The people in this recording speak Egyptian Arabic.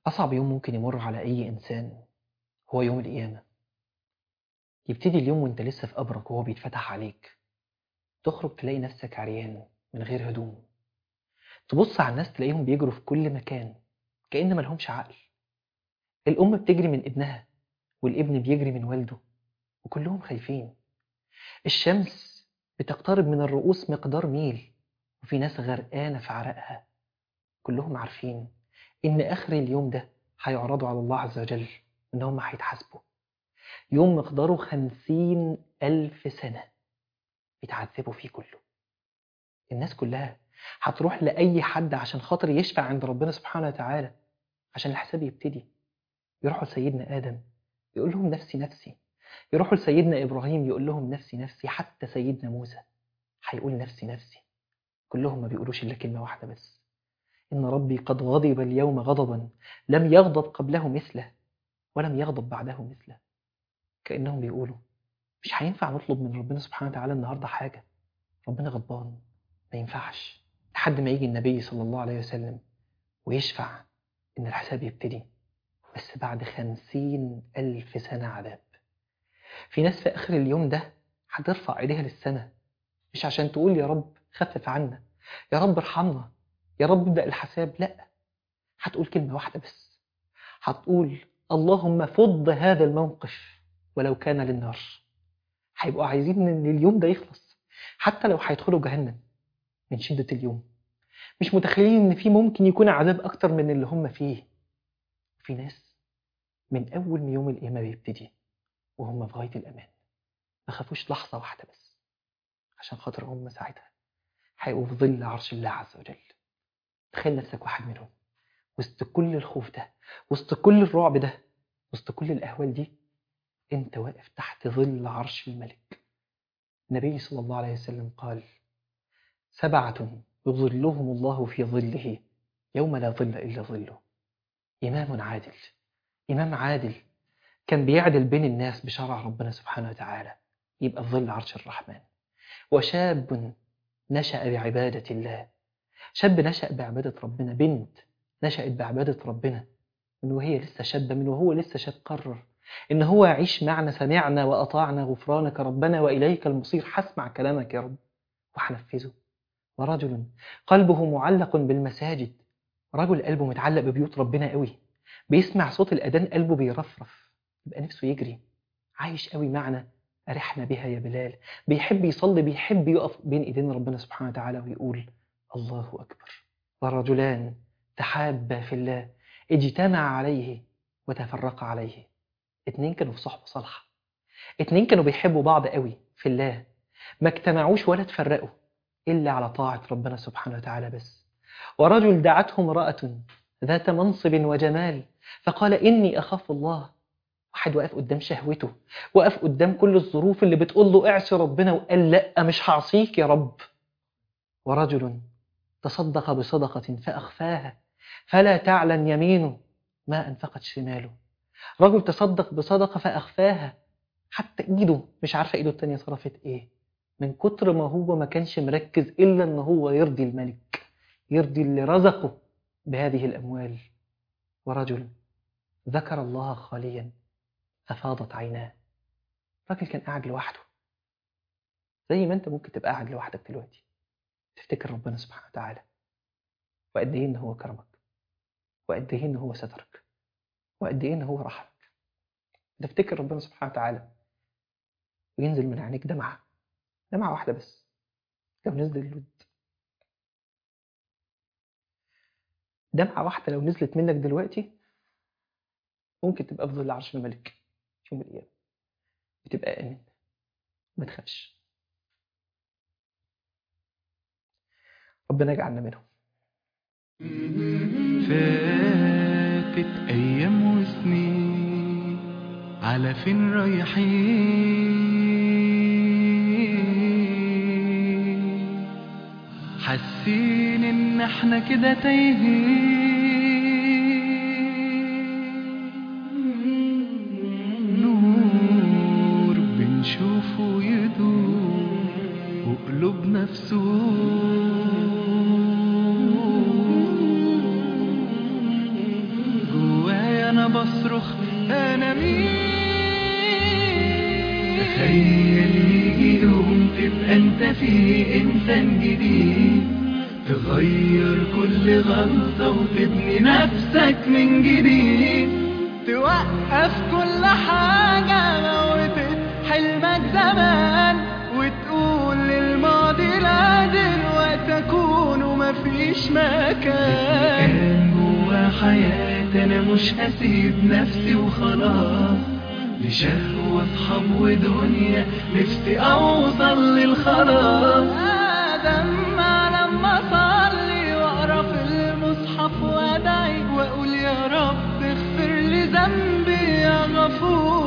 أصعب يوم ممكن يمر على أي إنسان هو يوم القيامة يبتدي اليوم وانت لسه في قبرك وهو بيتفتح عليك تخرج تلاقي نفسك عريان من غير هدوم تبص على الناس تلاقيهم بيجروا في كل مكان كأن ملهمش عقل الأم بتجري من ابنها والابن بيجري من والده وكلهم خايفين الشمس بتقترب من الرؤوس مقدار ميل وفي ناس غرقانة في عرقها كلهم عارفين إن آخر اليوم ده هيعرضوا على الله عز وجل إن هم هيتحاسبوا يوم مقداره خمسين ألف سنة يتعذبوا فيه كله الناس كلها هتروح لأي حد عشان خاطر يشفع عند ربنا سبحانه وتعالى عشان الحساب يبتدي يروحوا لسيدنا آدم يقول لهم نفسي نفسي يروحوا لسيدنا إبراهيم يقول لهم نفسي نفسي حتى سيدنا موسى هيقول نفسي نفسي كلهم ما بيقولوش إلا كلمة واحدة بس إن ربي قد غضب اليوم غضبا لم يغضب قبله مثله ولم يغضب بعده مثله كأنهم بيقولوا مش هينفع نطلب من ربنا سبحانه وتعالى النهاردة حاجة ربنا غضبان ما ينفعش لحد ما يجي النبي صلى الله عليه وسلم ويشفع إن الحساب يبتدي بس بعد خمسين ألف سنة عذاب في ناس في آخر اليوم ده هترفع إيديها للسنة مش عشان تقول يا رب خفف عنا يا رب ارحمنا يا رب ابدأ الحساب لا هتقول كلمة واحدة بس هتقول اللهم فض هذا الموقف ولو كان للنار هيبقوا عايزين ان اليوم ده يخلص حتى لو هيدخلوا جهنم من شدة اليوم مش متخيلين ان في ممكن يكون عذاب اكتر من اللي هم فيه في ناس من اول ما يوم القيامة بيبتدي وهم في غاية الامان ما خافوش لحظة واحدة بس عشان خاطر هم ساعتها هيبقوا في ظل عرش الله عز وجل تخيل نفسك واحد منهم وسط كل الخوف ده وسط كل الرعب ده وسط كل الأهوال دي أنت واقف تحت ظل عرش الملك النبي صلى الله عليه وسلم قال سبعة يظلهم الله في ظله يوم لا ظل إلا ظله إمام عادل إمام عادل كان بيعدل بين الناس بشرع ربنا سبحانه وتعالى يبقى في ظل عرش الرحمن وشاب نشأ بعبادة الله شاب نشأ بعبادة ربنا بنت نشأت بعبادة ربنا من وهي لسه شابة من وهو لسه شاب قرر إن هو يعيش معنا سمعنا وأطعنا غفرانك ربنا وإليك المصير حسمع كلامك يا رب وحنفذه ورجل قلبه معلق بالمساجد رجل قلبه متعلق ببيوت ربنا قوي بيسمع صوت الأذان قلبه بيرفرف يبقى نفسه يجري عايش قوي معنا أرحنا بها يا بلال بيحب يصلي بيحب يقف بين إيدين ربنا سبحانه وتعالى ويقول الله أكبر ورجلان تحابا في الله اجتمع عليه وتفرق عليه اتنين كانوا في صحبة صالحة اتنين كانوا بيحبوا بعض قوي في الله ما اجتمعوش ولا تفرقوا إلا على طاعة ربنا سبحانه وتعالى بس ورجل دعته امرأة ذات منصب وجمال فقال إني أخاف الله واحد واقف قدام شهوته واقف قدام كل الظروف اللي بتقول له اعصي ربنا وقال لا مش هعصيك يا رب ورجل تصدق بصدقة فأخفاها فلا تعلم يمينه ما أنفقت شماله رجل تصدق بصدقة فأخفاها حتى إيده مش عارفة إيده التانية صرفت إيه من كتر ما هو ما كانش مركز إلا إن هو يرضي الملك يرضي اللي رزقه بهذه الأموال ورجل ذكر الله خاليا ففاضت عيناه راجل كان قاعد لوحده زي ما انت ممكن تبقى قاعد لوحدك دلوقتي تفتكر ربنا سبحانه وتعالى وقد ايه ان هو كرمك وقد ايه ان هو سترك وقد ايه ان هو رحمك تفتكر ربنا سبحانه وتعالى وينزل من عينيك دمعة دمعة واحدة بس لو نزل اللود دمعة واحدة لو نزلت منك دلوقتي ممكن تبقى في ظل عرش الملك في يوم القيامة بتبقى آمن ما تخافش ربنا يجعلنا منهم فاتت أيام وسنين على فين رايحين حاسين إن احنا كده تايهين نور بنشوفه يدور وقلوبنا في سور انا مين تخيل يجي يوم تبقى انت فيه انسان جديد تغير كل غلطة وتبني نفسك من جديد توقف كل حاجة موتت حلمك زمان وتقول للماضي لا دلوقتي أكون ومفيش مكان كان جوا حياتي أنا مش هسيب نفسي وخلاص لشهوة أصحاب ودنيا نفسي أوصل للخلاص آدم لما أصلي وأقرأ في المصحف وأدعي وأقول يا رب اغفر لي ذنبي يا غفور